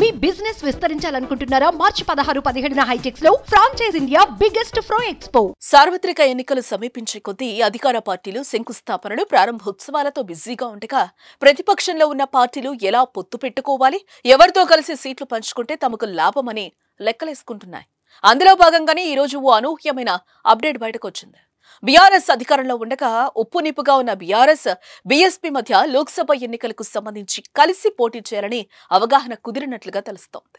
మీ business విస్తరించాలనుకుంటున్నారా మార్చి పదహారు పదిహేడున హైటెక్స్ లో franchise India biggest fro expo సార్వత్రిక ఎన్నికలు సమీపించే కొద్దీ అధికార పార్టీలు శంకుస్థాపనలు ప్రారంభోత్సవాలతో బిజీగా ఉండగా ప్రతిపక్షంలో ఉన్న పార్టీలు ఎలా పొత్తు పెట్టుకోవాలి ఎవరితో కలిసి సీట్లు పంచుకుంటే తమకు లాభమని లెక్కలేసుకుంటున్నాయి అందులో భాగంగానే ఈ రోజు ఓ అనూహ్యమైన అప్డేట్ బయటకు వచ్చింది బీఆర్ఎస్ అధికారంలో ఉండగా ఉప్పు నిప్పుగా ఉన్న బీఆర్ఎస్ బీఎస్పీ మధ్య లోక్సభ ఎన్నికలకు సంబంధించి కలిసి పోటీ చేయాలని అవగాహన కుదిరినట్లుగా తెలుస్తోంది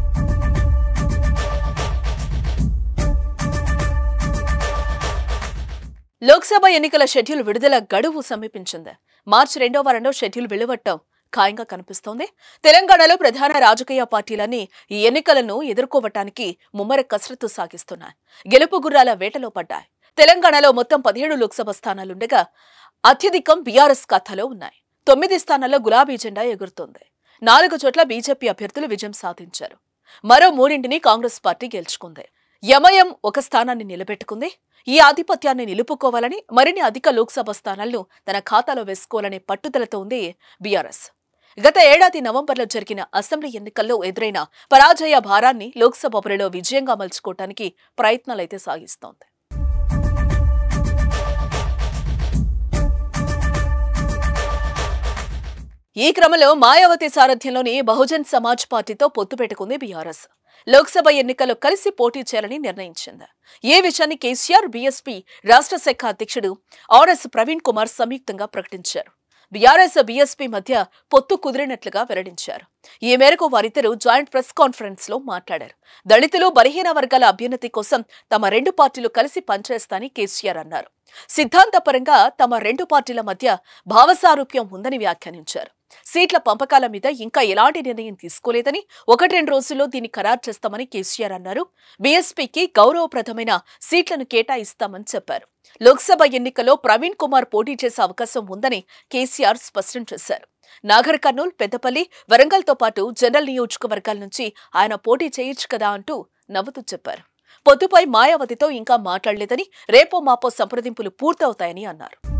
లోక్సభ ఎన్నికల షెడ్యూల్ విడుదల గడువు సమీపించింది మార్చి రెండో వారంలో షెడ్యూల్ వెలువట్టం ఖాయంగా కనిపిస్తోంది తెలంగాణలో ప్రధాన రాజకీయ పార్టీలన్నీ ఈ ఎన్నికలను ఎదుర్కోవటానికి ముమ్మర కసరత్తు సాగిస్తున్నాయి గెలుపు గుర్రాల వేటలో పడ్డాయి తెలంగాణలో మొత్తం పదిహేడు లోక్సభ స్థానాలుండగా అత్యధికం బీఆర్ఎస్ ఖాతాలో ఉన్నాయి తొమ్మిది స్థానాల్లో గులాబీ జెండా ఎగురుతోంది నాలుగు చోట్ల బీజేపీ అభ్యర్థులు విజయం సాధించారు మరో మూడింటిని కాంగ్రెస్ పార్టీ గెలుచుకుంది యమయం ఒక స్థానాన్ని నిలబెట్టుకుంది ఈ ఆధిపత్యాన్ని నిలుపుకోవాలని మరిన్ని అధిక లోక్సభ స్థానాలను తన ఖాతాలో వేసుకోవాలనే పట్టుదలతో ఉంది బీఆర్ఎస్ గత ఏడాది నవంబర్లో జరిగిన అసెంబ్లీ ఎన్నికల్లో ఎదురైన పరాజయ భారాన్ని లోక్సభ బరిలో విజయంగా మలుచుకోవటానికి ప్రయత్నాలైతే సాగిస్తోంది ఈ క్రమంలో మాయావతి సారథ్యంలోని బహుజన్ సమాజ్ పార్టీతో పొత్తు పెట్టుకుంది బీఆర్ఎస్ లోక్సభ ఎన్నికల్లో కలిసి పోటీ చేయాలని నిర్ణయించింది ఈ విషయాన్ని కేసీఆర్ బీఎస్పీ రాష్ట్ర శాఖ అధ్యక్షుడు ఆర్ఎస్ ప్రవీణ్ కుమార్ సంయుక్తంగా ప్రకటించారు బీఆర్ఎస్ బీఎస్పీ మధ్య పొత్తు కుదిరినట్లుగా వెల్లడించారు ఈ మేరకు వారిద్దరూ జాయింట్ ప్రెస్ కాన్ఫరెన్స్ లో మాట్లాడారు దళితులు బలహీన వర్గాల అభ్యున్నతి కోసం తమ రెండు పార్టీలు కలిసి పనిచేస్తానని కేసీఆర్ అన్నారు సిద్ధాంతపరంగా తమ రెండు పార్టీల మధ్య భావసారూప్యం ఉందని వ్యాఖ్యానించారు సీట్ల పంపకాల మీద ఇంకా ఎలాంటి నిర్ణయం తీసుకోలేదని ఒకటి రెండు రోజుల్లో దీన్ని ఖరారు చేస్తామని కేసీఆర్ అన్నారు బీఎస్పీకి గౌరవప్రదమైన సీట్లను కేటాయిస్తామని చెప్పారు లోక్సభ ఎన్నికల్లో ప్రవీణ్ కుమార్ పోటీ చేసే అవకాశం ఉందని కేసీఆర్ స్పష్టం చేశారు నాగర్ కర్నూల్ పెద్దపల్లి వరంగల్తో పాటు జనరల్ నియోజకవర్గాల నుంచి ఆయన పోటీ చేయొచ్చు కదా అంటూ నవ్వుతూ చెప్పారు పొద్దుపై మాయావతితో ఇంకా మాట్లాడలేదని రేపో మాపో సంప్రదింపులు పూర్తవుతాయని అన్నారు